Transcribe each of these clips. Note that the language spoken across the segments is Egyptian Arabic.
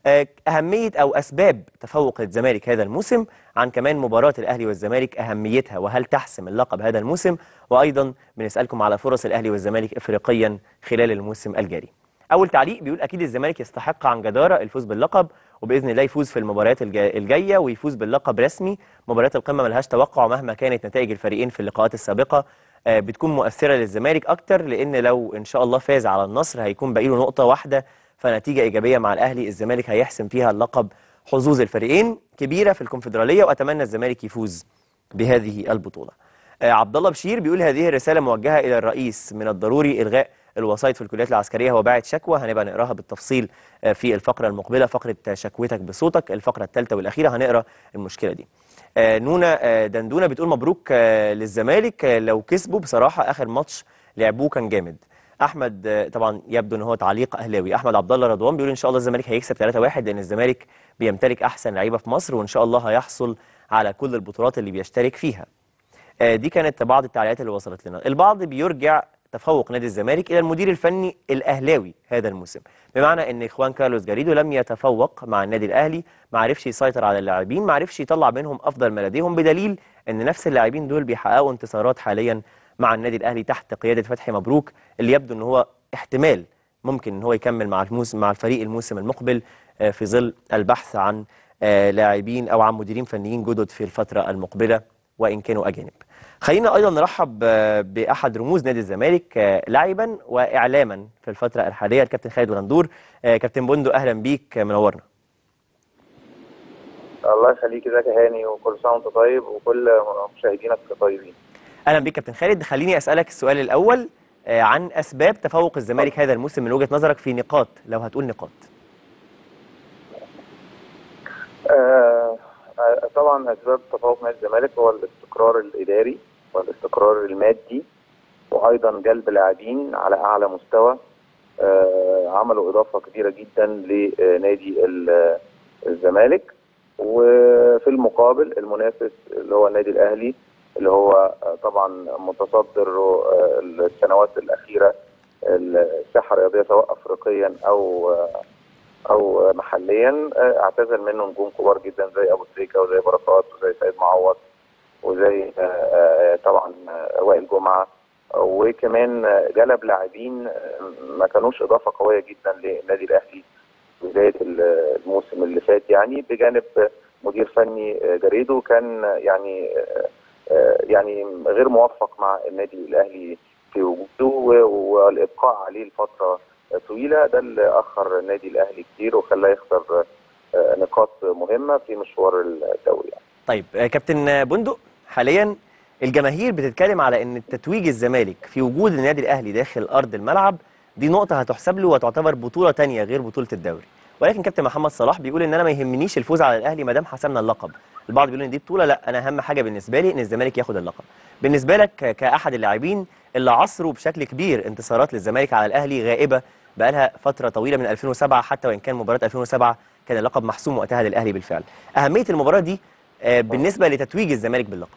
آه، اهميه او اسباب تفوق الزمالك هذا الموسم عن كمان مباراه الاهلي والزمالك اهميتها وهل تحسم اللقب هذا الموسم وايضا بنسالكم على فرص الاهلي والزمالك افريقيا خلال الموسم الجاري اول تعليق بيقول اكيد الزمالك يستحق عن جداره الفوز باللقب وباذن الله يفوز في المباريات الجا- الجايه ويفوز باللقب رسمي مباريات القمه ملهاش توقع مهما كانت نتائج الفريقين في اللقاءات السابقه آه، بتكون مؤثره للزمالك اكتر لان لو ان شاء الله فاز على النصر هيكون باقي له نقطه واحده فنتيجه ايجابيه مع الاهلي الزمالك هيحسم فيها اللقب حظوظ الفريقين كبيره في الكونفدراليه واتمنى الزمالك يفوز بهذه البطوله آه، عبد الله بشير بيقول هذه الرساله موجهه الى الرئيس من الضروري الغاء الوسائط في الكليات العسكريه هو باعت شكوى هنبقى نقراها بالتفصيل آه، في الفقره المقبله فقره آه، شكوتك بصوتك الفقره الثالثه والاخيره هنقرا المشكله دي آه، نونا آه، دندونه بتقول مبروك آه، للزمالك آه، لو كسبوا بصراحه اخر ماتش لعبوه كان جامد احمد آه، طبعا يبدو ان هو تعليق اهلاوي احمد عبد الله رضوان بيقول ان شاء الله الزمالك هيكسب 3-1 لان الزمالك بيمتلك احسن لعيبه في مصر وان شاء الله هيحصل على كل البطولات اللي بيشترك فيها آه، دي كانت بعض التعليقات اللي وصلت لنا البعض بيرجع تفوق نادي الزمالك الى المدير الفني الاهلاوي هذا الموسم بمعنى ان اخوان كارلوس جاريدو لم يتفوق مع النادي الاهلي ما عرفش يسيطر على اللاعبين ما عرفش يطلع منهم افضل ما لديهم بدليل ان نفس اللاعبين دول بيحققوا انتصارات حاليا مع النادي الاهلي تحت قياده فتحي مبروك اللي يبدو ان هو احتمال ممكن ان هو يكمل مع الموسم مع الفريق الموسم المقبل آه، في ظل البحث عن آه، لاعبين او عن مديرين فنيين جدد في الفتره المقبله وان كانوا اجانب. خلينا ايضا نرحب آه، باحد رموز نادي الزمالك آه، لاعبا واعلاما في الفتره الحاليه الكابتن خالد الغندور آه، كابتن بندق اهلا بيك آه، منورنا. الله يخليك ازيك يا هاني وكل سنه وانت طيب وكل مشاهدينك طيبين اهلا بيك كابتن خالد خليني اسالك السؤال الاول آه، عن اسباب تفوق الزمالك هذا الموسم من وجهه نظرك في نقاط لو هتقول نقاط. آه آه، طبعا اسباب تفوق نادي الزمالك هو الاستقرار الاداري والاستقرار المادي وايضا جلب لاعبين على اعلى مستوى آه عملوا اضافه كبيره جدا لنادي ال- الزمالك وفي المقابل المنافس اللي هو النادي الاهلي اللي هو آه، طبعا متصدر آه، السنوات الاخيره الساحه الرياضيه سواء افريقيا او آه، او محليا آه، اعتزل منه نجوم كبار جدا زي ابو تريكه وزي بركات وزي سيد معوض وزي آه، آه، طبعا آه، وائل جمعه وكمان آه، جلب لاعبين آه، ما كانوش اضافه قويه جدا للنادي الاهلي في بدايه ال- الموسم اللي فات يعني بجانب آه، مدير فني آه، جريدو كان آه، يعني آه، آه، يعني غير موفق مع النادي الاهلي في وجوده و- والابقاء عليه لفتره طويله ده اللي اخر النادي الاهلي كتير وخلاه يخسر آه، نقاط مهمه في مشوار الدوري يعني. طيب آه، كابتن بندق حاليا الجماهير بتتكلم على ان تتويج الزمالك في وجود النادي الاهلي داخل ارض الملعب دي نقطه هتحسب له وتعتبر بطوله تانية غير بطوله الدوري ولكن كابتن محمد صلاح بيقول ان انا ما يهمنيش الفوز على الاهلي ما دام حسمنا اللقب البعض بيقول ان دي بطوله لا انا اهم حاجه بالنسبه لي ان الزمالك ياخد اللقب بالنسبه لك ك- كاحد اللاعبين اللي عصروا بشكل كبير انتصارات للزمالك على الاهلي غائبه بقالها فتره طويله من 2007 حتى وان كان مباراه 2007 كان اللقب محسوم وقتها للاهلي بالفعل اهميه المباراه دي آه، بالنسبه لتتويج الزمالك باللقب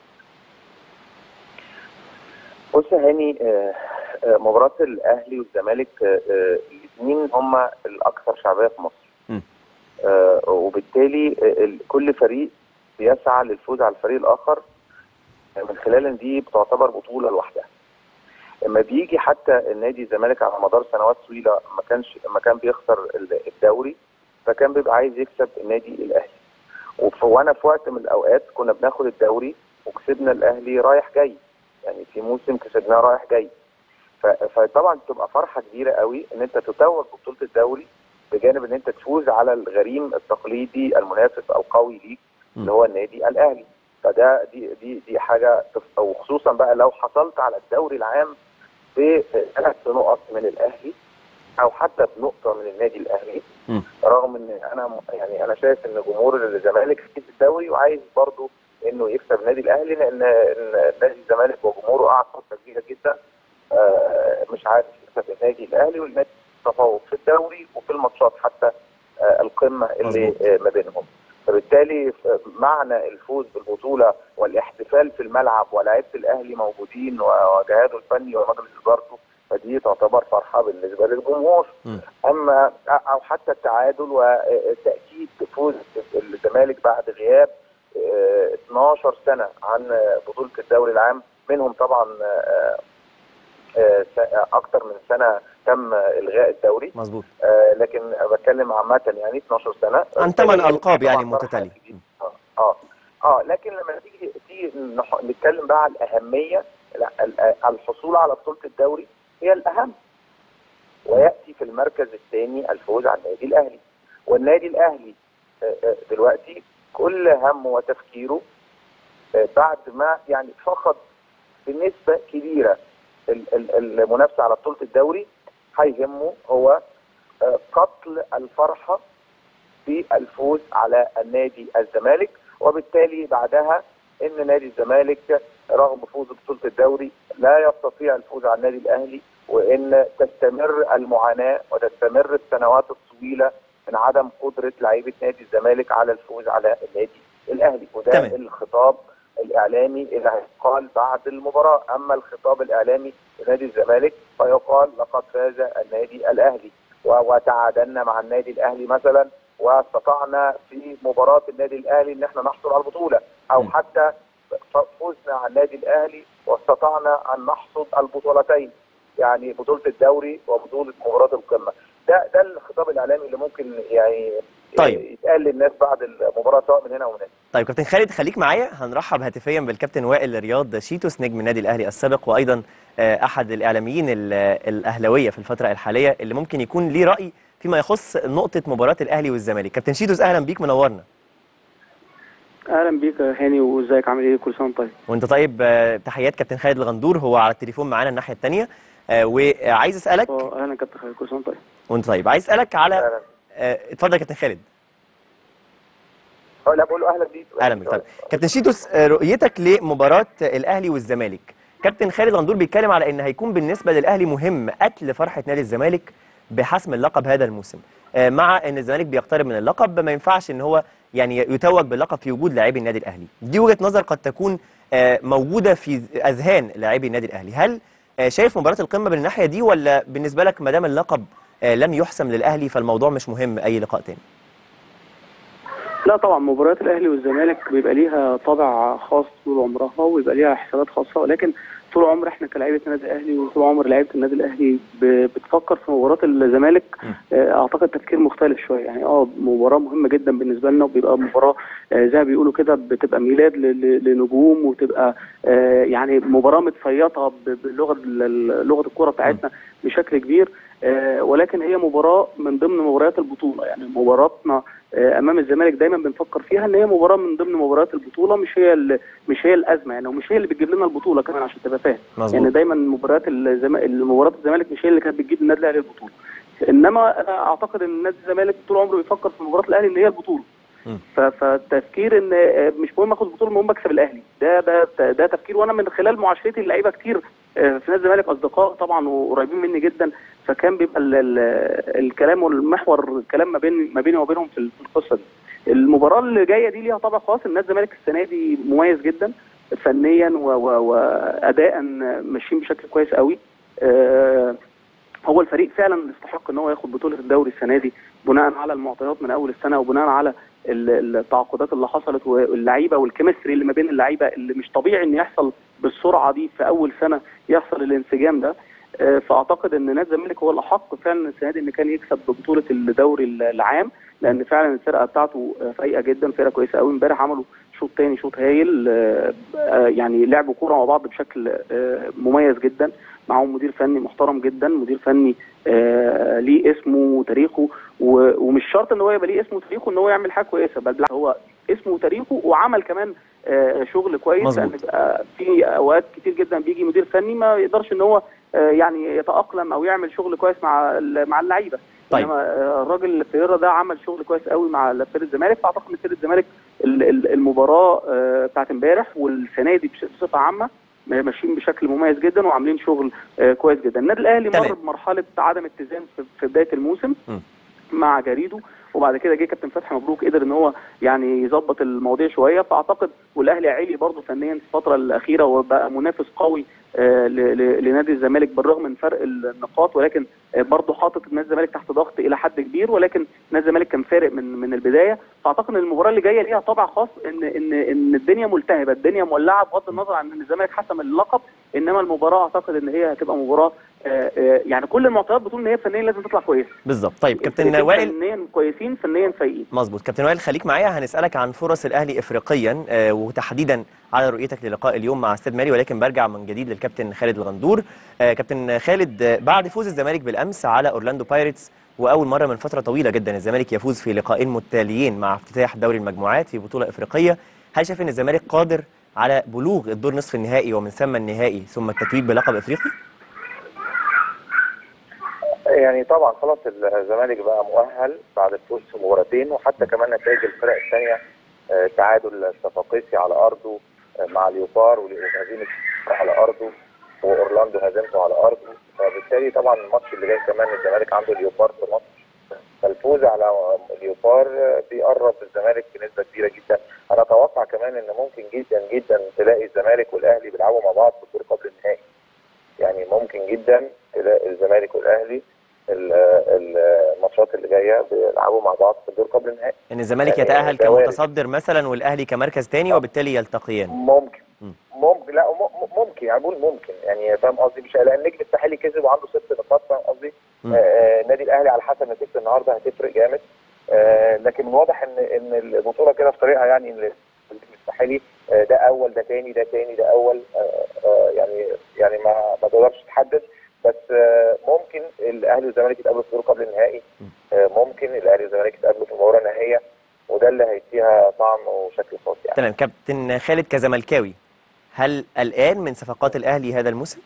بص يا هاني آه، آه، مباراه الاهلي والزمالك الاثنين هم الاكثر شعبيه في مصر م. آه، وبالتالي آه، ال- كل فريق بيسعى للفوز على الفريق الاخر آه، من خلال ان دي بتعتبر بطوله لوحدها لما بيجي حتى النادي الزمالك على مدار سنوات طويله ما كانش ما كان بيخسر ال- الدوري فكان بيبقى عايز يكسب النادي الاهلي وف- وانا في وقت من الاوقات كنا بناخد الدوري وكسبنا الاهلي رايح جاي يعني في موسم كسبناه رايح جاي ف- فطبعا تبقى فرحه كبيره قوي ان انت تتوج ببطوله الدوري بجانب ان انت تفوز على الغريم التقليدي المنافس القوي ليك اللي هو النادي الاهلي فده دي دي دي حاجه تف- وخصوصا بقى لو حصلت على الدوري العام بثلاث نقط من الاهلي او حتى بنقطه من النادي الاهلي م. رغم ان انا م- يعني انا شايف ان جمهور الزمالك في الدوري وعايز برضه انه يكسب النادي الاهلي لان إن نادي الزمالك وجمهوره قعد فتره كبيره جدا آه، مش عارف يكسب النادي الاهلي والنادي تفوق في الدوري وفي الماتشات حتى آه، القمه اللي مظبوط. آه، ما بينهم فبالتالي ف- معنى الفوز بالبطوله والاحتفال في الملعب ولاعيبه الاهلي موجودين وجهازه الفني ومجلس ادارته فدي تعتبر فرحه بالنسبه للجمهور م. اما او حتى التعادل وتاكيد فوز الزمالك بعد غياب آه، 12 سنه عن بطوله الدوري العام منهم طبعا آه، آه، س- اكتر من سنه تم الغاء الدوري مظبوط آه، لكن بتكلم عامه يعني 12 سنه عن ثمان طبعاً ألقاب يعني فرحة متتالية. جديدة. اه اه اه لكن لما تيجي تيجي نح- نتكلم بقى على الاهميه لا ال- الحصول على بطوله الدوري هي الاهم وياتي في المركز الثاني الفوز على النادي الاهلي والنادي الاهلي آه، آه، دلوقتي كل همه وتفكيره آه، بعد ما يعني فقد بنسبه كبيره ال- ال- المنافسه على بطوله الدوري هيهمه هو آه، قتل الفرحه بالفوز على النادي الزمالك وبالتالي بعدها ان نادي الزمالك رغم فوزه ببطوله الدوري لا يستطيع الفوز على النادي الاهلي وان تستمر المعاناه وتستمر السنوات الطويله من عدم قدره لعيبه نادي الزمالك على الفوز على النادي الاهلي وده تمام. الخطاب الاعلامي اللي هيقال بعد المباراه اما الخطاب الاعلامي لنادي الزمالك فيقال لقد فاز النادي الاهلي و- وتعادلنا مع النادي الاهلي مثلا واستطعنا في مباراه النادي الاهلي ان احنا نحصل على البطوله او م. حتى فزنا على النادي الاهلي واستطعنا ان نحصد البطولتين يعني بطوله الدوري وبطوله مباراه القمه ده ده الخطاب الاعلامي اللي ممكن يعني طيب. يتقال للناس بعد المباراه سواء من هنا ومن هنا طيب كابتن خالد خليك معايا هنرحب هاتفيا بالكابتن وائل رياض شيتوس نجم النادي الاهلي السابق وايضا آه، احد الاعلاميين ال- الاهلاويه في الفتره الحاليه اللي ممكن يكون ليه راي فيما يخص نقطه مباراه الاهلي والزمالك كابتن شيتوس اهلا بيك منورنا اهلا بيك يا هاني وازيك عامل ايه كل سنه وانت طيب وانت طيب آه، تحيات كابتن خالد الغندور هو على التليفون معانا الناحيه الثانيه وعايز اسالك اه اهلا كابتن خالد كل سنه وانت طيب وانت طيب عايز اسالك على اهلا آه، اتفضل يا كابتن خالد أه، لا بقول له اهلا بيك اهلا بك طيب كابتن شيتوس آه، رؤيتك لمباراه الاهلي والزمالك كابتن خالد غندور بيتكلم على ان هيكون بالنسبه للاهلي مهم قتل فرحه نادي الزمالك بحسم اللقب هذا الموسم آه، مع ان الزمالك بيقترب من اللقب ما ينفعش ان هو يعني يتوج باللقب في وجود لاعبي النادي الاهلي دي وجهه نظر قد تكون آه، موجوده في اذهان لاعبي النادي الاهلي هل آه، شايف مباراه القمه بالناحيه دي ولا بالنسبه لك ما دام اللقب آه، لم يحسم للاهلي فالموضوع مش مهم اي لقاء تاني لا طبعا مباريات الاهلي والزمالك بيبقى ليها طابع خاص طول عمرها ويبقى ليها حسابات خاصه ولكن طول عمر احنا كلاعيبه النادي الاهلي وطول عمر لعيبه النادي الاهلي ب- بتفكر في مباراه الزمالك آه، اعتقد تفكير مختلف شويه يعني اه مباراه مهمه جدا بالنسبه لنا وبيبقى مباراه آه، زي ما بيقولوا كده بتبقى ميلاد ل- ل- لنجوم وتبقى آه، يعني مباراه متفيطه ب- بلغه ال- لغه الكره بتاعتنا بشكل كبير آه، ولكن هي مباراه من ضمن مباريات البطوله يعني مباراتنا آه، امام الزمالك دايما بنفكر فيها ان هي مباراه من ضمن مباريات البطوله مش هي ال- مش هي الازمه يعني ومش هي اللي بتجيب لنا البطوله كمان عشان تبقى فاهم مظبوط يعني دايما مباريات الزم... مباريات الزمالك مش هي اللي كانت بتجيب النادي الاهلي البطوله انما انا اعتقد ان نادي الزمالك طول عمره بيفكر في مباراه الاهلي ان هي البطوله مم. ف- فالتفكير ان آه، مش مهم اخد بطوله المهم اكسب الاهلي ده ده ده تفكير وانا من خلال معاشرتي اللعيبه كتير آه، في نادي الزمالك اصدقاء طبعا وقريبين مني جدا فكان بيبقى ال ال الكلام والمحور الكلام ما بين ما بيني وبينهم في ال- في القصه دي المباراه اللي جايه دي ليها طابع خاص النادي الزمالك السنه دي مميز جدا فنيا و- و- واداء ماشيين بشكل كويس قوي آه، هو الفريق فعلا يستحق ان هو ياخد بطوله الدوري السنه دي بناء على المعطيات من اول السنه وبناء على ال- التعاقدات اللي حصلت واللعيبه والكيمستري اللي ما بين اللعيبه اللي مش طبيعي ان يحصل بالسرعه دي في اول سنه يحصل الانسجام ده آه، فاعتقد ان نادي الزمالك هو الاحق فعلا السنه دي ان كان يكسب بطوله الدوري العام لان فعلا الفرقه بتاعته آه، فايقه جدا فرقه كويسه قوي امبارح عملوا شوط تاني شوط هايل آه، آه، يعني لعبوا كوره مع بعض بشكل آه، مميز جدا معاهم مدير فني محترم جدا مدير فني آه، ليه اسمه وتاريخه و- ومش شرط ان هو يبقى ليه اسمه وتاريخه ان هو يعمل حاجه كويسه بل بالعكس هو اسمه وتاريخه وعمل كمان آه، شغل كويس مظبوط. لان بيبقى في اوقات كتير جدا بيجي مدير فني ما يقدرش ان هو آه، يعني يتاقلم او يعمل شغل كويس مع ال- مع اللعيبه طيب. انما آه، الراجل فيرا ده عمل شغل كويس قوي مع فرقه الزمالك فاعتقد ان فرقه الزمالك ال- ال- المباراه آه، بتاعت امبارح والسنه دي بش- بصفه عامه ماشيين بشكل مميز جدا وعاملين شغل آه، كويس جدا النادي الاهلي تمام. مر بمرحله عدم اتزان في- في بدايه الموسم م. مع جريده وبعد كده جه كابتن فتحي مبروك قدر ان هو يعني يظبط المواضيع شويه فاعتقد والاهلي عالي برضه فنيا في الفتره الاخيره وبقى منافس قوي آه، ل- ل- لنادي الزمالك بالرغم من فرق النقاط ولكن آه، برضه حاطط نادي الزمالك تحت ضغط الى حد كبير ولكن نادي الزمالك كان فارق من من البدايه فاعتقد ان المباراه اللي جايه ليها طابع خاص ان ان ان الدنيا ملتهبه الدنيا مولعه بغض النظر عن ان الزمالك حسم اللقب انما المباراه اعتقد ان هي هتبقى مباراه آه، آه، يعني كل المعطيات بتقول ان هي فنيا لازم تطلع كويسه بالظبط طيب كابتن الفرقتين وائل فنيا كويسين فنيا فايقين مظبوط كابتن وائل خليك معايا هنسالك عن فرص الاهلي افريقيا آه، وتحديدا على رؤيتك للقاء اليوم مع استاد مالي ولكن برجع من جديد للكابتن خالد الغندور آه، كابتن خالد آه، بعد فوز الزمالك بالامس على اورلاندو بايرتس واول مره من فتره طويله جدا الزمالك يفوز في لقاءين متتاليين مع افتتاح دوري المجموعات في بطوله افريقيه هل شايف ان الزمالك قادر على بلوغ الدور نصف النهائي ومن ثم النهائي ثم التتويج بلقب افريقي يعني طبعا خلاص الزمالك بقى مؤهل بعد الفوز في مباراتين وحتى كمان نتائج الفرق الثانيه آه، تعادل صفاقسي على ارضه آه، مع اليوفار وهزيمه على ارضه واورلاندو هزيمته على ارضه فبالتالي طبعا الماتش اللي جاي كمان الزمالك عنده اليوفار في مصر فالفوز على اليوفار آه، بيقرب الزمالك بنسبه كبيره جدا انا اتوقع كمان ان ممكن جدا جدا تلاقي الزمالك والاهلي بيلعبوا مع بعض في الدور قبل النهائي يعني ممكن جدا تلاقي الزمالك والاهلي ال- ال- الماتشات اللي جايه بيلعبوا مع بعض في الدور قبل النهائي ان الزمالك يعني يتاهل ده وارد. كمتصدر مثلا والاهلي كمركز ثاني وبالتالي يلتقيان ممكن مم. ممكن لا م- ممكن يعني بقول ممكن يعني فاهم قصدي مش لان النجم الساحلي كسب وعنده ست نقاط فاهم قصدي مم. آه، آه، النادي الاهلي على حسب نتيجه النهارده هتفرق جامد آه، لكن من واضح ان ان البطوله كده في طريقها يعني ان النجم الساحلي آه، ده اول ده تاني ده تاني ده اول آه، آه، يعني يعني ما ما تقدرش تحدد بس آه، ممكن الاهلي والزمالك يتقابلوا في الدور قبل النهائي آه، ممكن الاهلي والزمالك يتقابلوا في المباراه النهائيه وده اللي هيديها طعم وشكل خاص يعني تمام كابتن خالد كزملكاوي هل قلقان من صفقات الاهلي هذا الموسم؟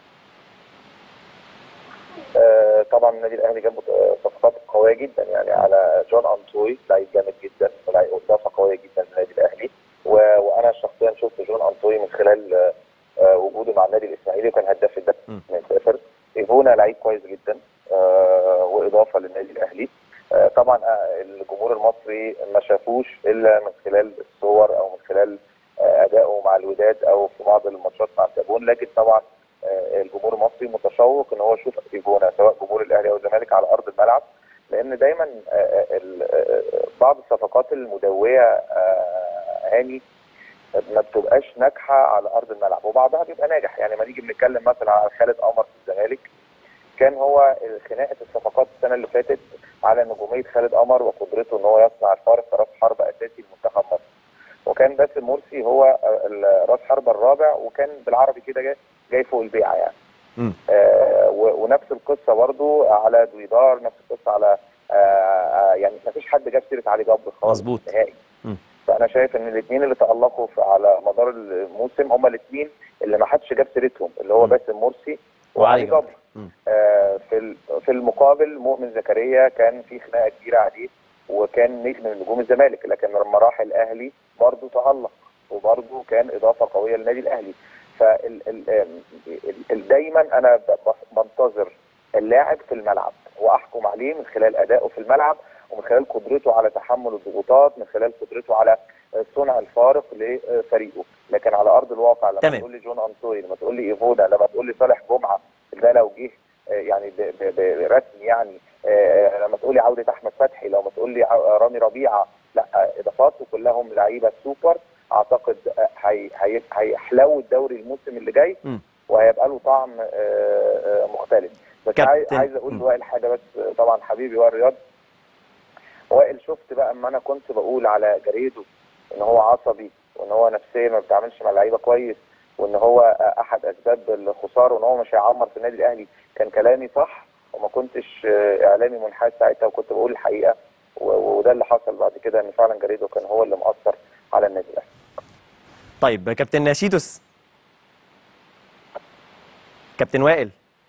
آه، طبعا النادي الاهلي جاب آه، صفقات قويه جدا يعني على جون انطوي لعيب جامد جدا ولاعيب اضافه قويه جدا للنادي الاهلي و- وانا شخصيا شفت جون انطوي من خلال آه، آه، وجوده مع النادي الاسماعيلي وكان هداف الدوري م. من سافر ايفونا لعيب كويس جدا آه، واضافه للنادي الاهلي آه، طبعا آه، الجمهور المصري ما شافوش الا من خلال الصور او من خلال آه، ادائه مع الوداد او في بعض الماتشات مع الجابون لكن طبعا آه، الجمهور المصري متشوق ان هو يشوف ايفونا سواء جمهور الاهلي او الزمالك على ارض الملعب لان دايما آه، آه، ال- آه، بعض الصفقات المدويه آه، هاني ما بتبقاش ناجحه على ارض الملعب وبعضها بيبقى ناجح يعني ما نيجي بنتكلم مثلا على خالد قمر في الزمالك كان هو خناقه الصفقات السنه اللي فاتت على نجوميه خالد قمر وقدرته ان هو يصنع الفارق كراس حرب اساسي لمنتخب مصر وكان باسم مرسي هو آه، ال- راس حربة الرابع وكان بالعربي كده جاي, جاي فوق البيعه يعني مم. آه و- ونفس القصه برضو على دويدار نفس القصه على آه آه، يعني ما فيش حد جاب سيره علي جبر خالص مظبوط. نهائي مم. فانا شايف ان الاثنين اللي تالقوا في- على مدار الموسم هم الاثنين اللي ما حدش جاب سيرتهم اللي هو مم. باسم مرسي وعلي وعلي جبر. جبر مم. آه في ال- في المقابل مؤمن زكريا كان في خناقه كبيره عليه وكان نجم من نجوم الزمالك لكن لما راح الاهلي برضه تالق وبرضه كان اضافه قويه للنادي الاهلي فال ال ال ال دايما انا ب- ب- بنتظر اللاعب في الملعب واحكم عليه من خلال ادائه في الملعب ومن خلال قدرته على تحمل الضغوطات من خلال قدرته على صنع الفارق لفريقه لكن على ارض الواقع لما تمام. تقول لي جون انطوي لما تقول لي ايفودا لما تقول لي صالح جمعه ده لو جه آه، يعني ب- ب- برسمي يعني آه، لما تقول لي عوده احمد فتحي لو ما تقول لي ع- رامي ربيعه لا آه، اضافاته كلهم لعيبه سوبر اعتقد آه، هي- هي- هيحلو الدوري الموسم اللي جاي مم. وهيبقى له طعم آه، آه، مختلف بس كابتن. عايز عايز اقول مم. لوائل حاجه بس آه، طبعا حبيبي وائل رياض وائل شفت بقى اما انا كنت بقول على جريدو ان هو عصبي وان هو نفسيا ما بيتعاملش مع اللعيبه كويس وان هو آه، احد اسباب الخساره وان هو مش هيعمر في النادي الاهلي كان كلامي صح وما كنتش آه، اعلامي منحاز ساعتها وكنت بقول الحقيقه و- وده اللي حصل بعد كده ان فعلا جريدو كان هو اللي مأثر على النادي الاهلي طيب كابتن شيتوس كابتن وائل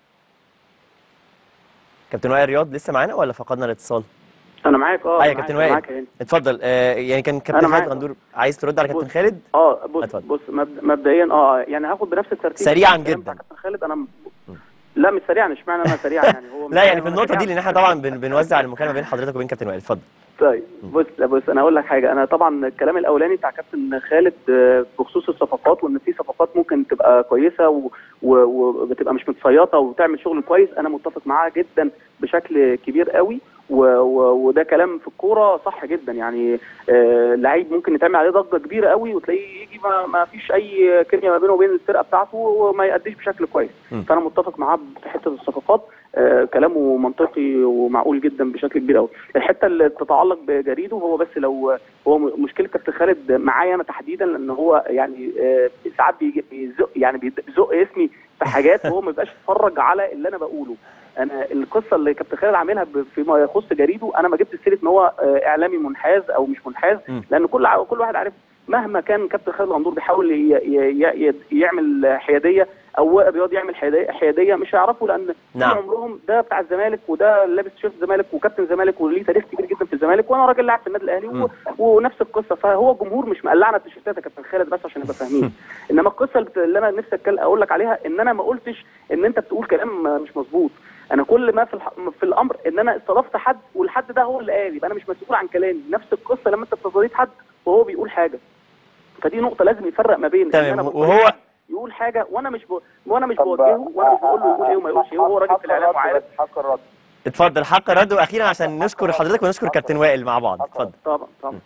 كابتن وائل رياض لسه معانا ولا فقدنا الاتصال؟ انا معاك اه ايوه يا أنا كابتن معاك- وائل معاك يا هاني. اتفضل آه يعني كان كابتن أنا خالد معاك. غندور عايز ترد على كابتن بص. خالد؟ اه بص اتفضل. بص مب- مبدئيا اه يعني هاخد بنفس الترتيب سريعاً الكلام جداً. بتاع كابتن خالد انا م- لا مش سريعا اشمعنى انا سريع يعني هو لا يعني في أنا النقطة سريع. دي لأن احنا طبعا بن- بنوزع المكالمة بين حضرتك وبين كابتن وائل اتفضل طيب بص بص انا هقول لك حاجه انا طبعا الكلام الاولاني بتاع كابتن خالد آه، بخصوص الصفقات وان في صفقات ممكن تبقى كويسه و- و- وبتبقى مش متصيطه وبتعمل شغل كويس انا متفق معاه جدا بشكل كبير قوي و- و- وده كلام في الكوره صح جدا يعني آه، لعيب ممكن يتعمل عليه ضجه كبيره قوي وتلاقيه يجي ما, ما فيش اي كيمياء ما بينه وبين الفرقه بتاعته وما يأديش بشكل كويس م. فانا متفق معاه في حته الصفقات آه، كلامه منطقي ومعقول جدا بشكل كبير قوي الحته اللي تتعلق بجريده هو بس لو هو م- مشكله كابتن خالد معايا انا تحديدا لان هو يعني آه، ساعات بيجي- بيزق يعني بيزق اسمي في حاجات وهو ما بيبقاش يتفرج على اللي انا بقوله انا القصه اللي كابتن خالد عاملها ب- فيما يخص جريده انا ما جبت سيره ان هو آه، اعلامي منحاز او مش منحاز م. لان كل ع- كل واحد عارف مهما كان كابتن خالد غندور بيحاول ي- ي- ي- يعمل حياديه او وائل رياض يعمل حياديه حياديه مش هيعرفوا لان نعم. طول عمرهم ده بتاع الزمالك وده لابس تيشيرت الزمالك وكابتن الزمالك وليه تاريخ كبير جدا في الزمالك وانا راجل لاعب في النادي الاهلي و... ونفس القصه فهو الجمهور مش مقلعنا التيشيرتات يا كابتن خالد بس عشان نبقى فاهمين انما القصه اللي بت- اللي انا نفسي أتكلم- اقول لك عليها ان انا ما قلتش ان انت بتقول كلام مش مظبوط انا كل ما في الح... في الامر ان انا استضفت حد والحد ده هو اللي قال يبقى انا مش مسؤول عن كلامي نفس القصه لما انت بتستضيف حد وهو بيقول حاجه فدي نقطه لازم يفرق ما بين إن تمام، أنا بقول وهو- حد يقول حاجه وانا مش ب... وانا مش طب، بوجهه وانا مش بقول له يقول ايه وما يقولش ايه وهو راجل حق في الاعلام الرد وعارف بس، حق الرد اتفضل حق الرد واخيرا عشان نشكر حضرتك ونشكر كابتن وائل مع بعض اتفضل طبعا طبعا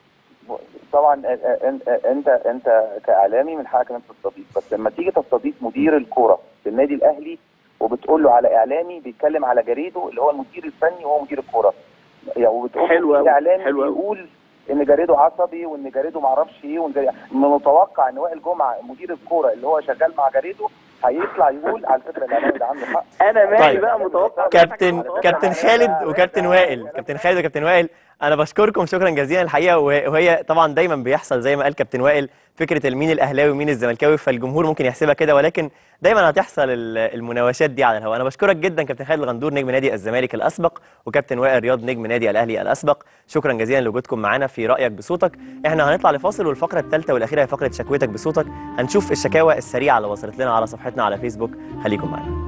طبعا انت انت انت كاعلامي من حقك ان انت تستضيف بس لما تيجي تستضيف مدير الكوره في النادي الاهلي وبتقول له على اعلامي بيتكلم على جريده اللي هو المدير الفني وهو مدير الكوره يعني وبتقول حلو له أوي، في اعلامي حلو أوي. بيقول ان جريده عصبي وان جريده معرفش ايه وان جريده من المتوقع ان وائل جمعه مدير الكوره اللي هو شغال مع جريده هيطلع يقول على فكره الاعلامي ده عنده حق انا مالي طيب. بقى متوقع كابتن متوقع. كابتن خالد وكابتن وائل كابتن خالد وكابتن وائل انا بشكركم شكرا جزيلا الحقيقه وه- وهي طبعا دايما بيحصل زي ما قال كابتن وائل فكره مين الاهلاوي ومين الزملكاوي فالجمهور ممكن يحسبها كده ولكن دايما هتحصل ال- المناوشات دي على الهواء انا بشكرك جدا كابتن خالد الغندور نجم نادي الزمالك الاسبق وكابتن وائل رياض نجم نادي الاهلي الاسبق شكرا جزيلا لوجودكم معانا في رايك بصوتك احنا هنطلع لفاصل والفقره الثالثه والاخيره هي فقره شكوتك بصوتك هنشوف الشكاوى السريعه اللي وصلت لنا على صفحتنا على فيسبوك خليكم معانا